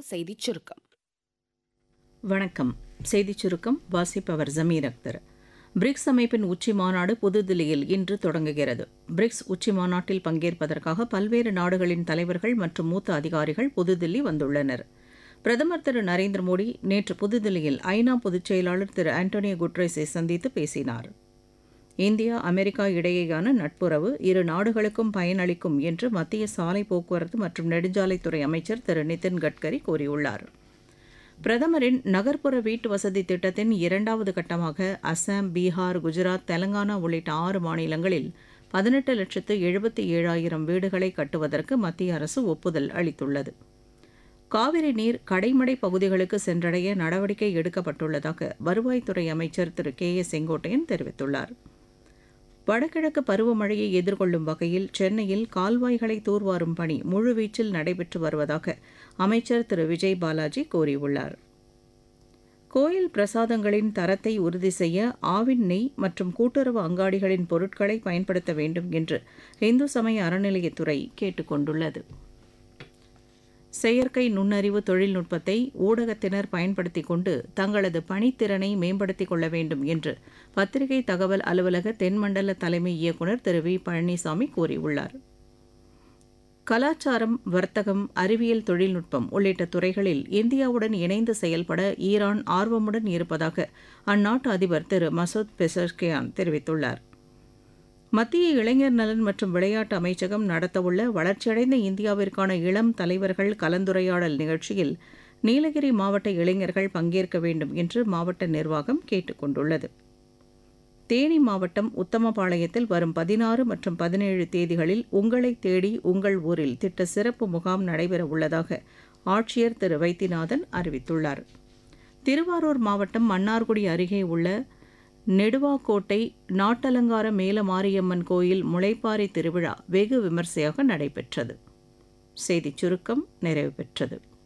செய்திச் சுருக்கம் வணக்கம் செய்திச் சுருக்கம் வாசிப்பவர் ஜமீர் அக்தர் பிரிக்ஸ் அமைப்பின் உச்சி மாநாடு புதுதில்லியில் இன்று தொடங்குகிறது பிரிக்ஸ் உச்சி மாநாட்டில் பங்கேற்பதற்காக பல்வேறு நாடுகளின் தலைவர்கள் மற்றும் மூத்த அதிகாரிகள் புதுதில்லி வந்துள்ளனர் பிரதமர் திரு நரேந்திர மோடி நேற்று புதுதில்லியில் ஐநா பொதுச் செயலாளர் திரு ஆண்டோனியோ குட்ரஸை சந்தித்து பேசினார் இந்தியா அமெரிக்கா இடையேயான நட்புறவு இரு நாடுகளுக்கும் பயனளிக்கும் என்று மத்திய சாலை போக்குவரத்து மற்றும் நெடுஞ்சாலைத்துறை அமைச்சர் திரு நிதின் கட்கரி கூறியுள்ளார் பிரதமரின் நகர்ப்புற வீட்டு வசதி திட்டத்தின் இரண்டாவது கட்டமாக அசாம் பீகார் குஜராத் தெலங்கானா உள்ளிட்ட ஆறு மாநிலங்களில் பதினெட்டு லட்சத்து எழுபத்தி ஏழாயிரம் வீடுகளை கட்டுவதற்கு மத்திய அரசு ஒப்புதல் அளித்துள்ளது காவிரி நீர் கடைமடை பகுதிகளுக்கு சென்றடைய நடவடிக்கை எடுக்கப்பட்டுள்ளதாக வருவாய்த்துறை அமைச்சர் திரு கே ஏ செங்கோட்டையன் தெரிவித்துள்ளார் வடகிழக்கு பருவமழையை எதிர்கொள்ளும் வகையில் சென்னையில் கால்வாய்களை தூர்வாரும் பணி முழுவீச்சில் நடைபெற்று வருவதாக அமைச்சர் திரு விஜய் பாலாஜி கூறியுள்ளார் கோயில் பிரசாதங்களின் தரத்தை உறுதி செய்ய ஆவின் நெய் மற்றும் கூட்டுறவு அங்காடிகளின் பொருட்களை பயன்படுத்த வேண்டும் என்று இந்து சமய அறநிலையத்துறை கேட்டுக் கொண்டுள்ளது செயற்கை நுண்ணறிவு தொழில்நுட்பத்தை ஊடகத்தினர் பயன்படுத்திக் கொண்டு தங்களது பணித்திறனை மேம்படுத்திக் கொள்ள வேண்டும் என்று பத்திரிகை தகவல் அலுவலக தென்மண்டல தலைமை இயக்குநர் திரு வி பழனிசாமி கூறியுள்ளார் கலாச்சாரம் வர்த்தகம் அறிவியல் தொழில்நுட்பம் உள்ளிட்ட துறைகளில் இந்தியாவுடன் இணைந்து செயல்பட ஈரான் ஆர்வமுடன் இருப்பதாக அந்நாட்டு அதிபர் திரு மசூத் பெசர்கியான் தெரிவித்துள்ளார் மத்திய இளைஞர் நலன் மற்றும் விளையாட்டு அமைச்சகம் நடத்தவுள்ள வளர்ச்சியடைந்த இந்தியாவிற்கான இளம் தலைவர்கள் கலந்துரையாடல் நிகழ்ச்சியில் நீலகிரி மாவட்ட இளைஞர்கள் பங்கேற்க வேண்டும் என்று மாவட்ட நிர்வாகம் கேட்டுக் கொண்டுள்ளது தேனி மாவட்டம் உத்தமபாளையத்தில் வரும் பதினாறு மற்றும் பதினேழு தேதிகளில் உங்களை தேடி உங்கள் ஊரில் திட்ட சிறப்பு முகாம் நடைபெற உள்ளதாக ஆட்சியர் திரு வைத்தியநாதன் அறிவித்துள்ளார் திருவாரூர் மாவட்டம் மன்னார்குடி அருகே உள்ள நெடுவாக்கோட்டை நாட்டலங்கார மேலமாரியம்மன் கோயில் முளைப்பாரி திருவிழா வெகு விமர்சையாக நடைபெற்றது செய்திச் சுருக்கம் நிறைவு பெற்றது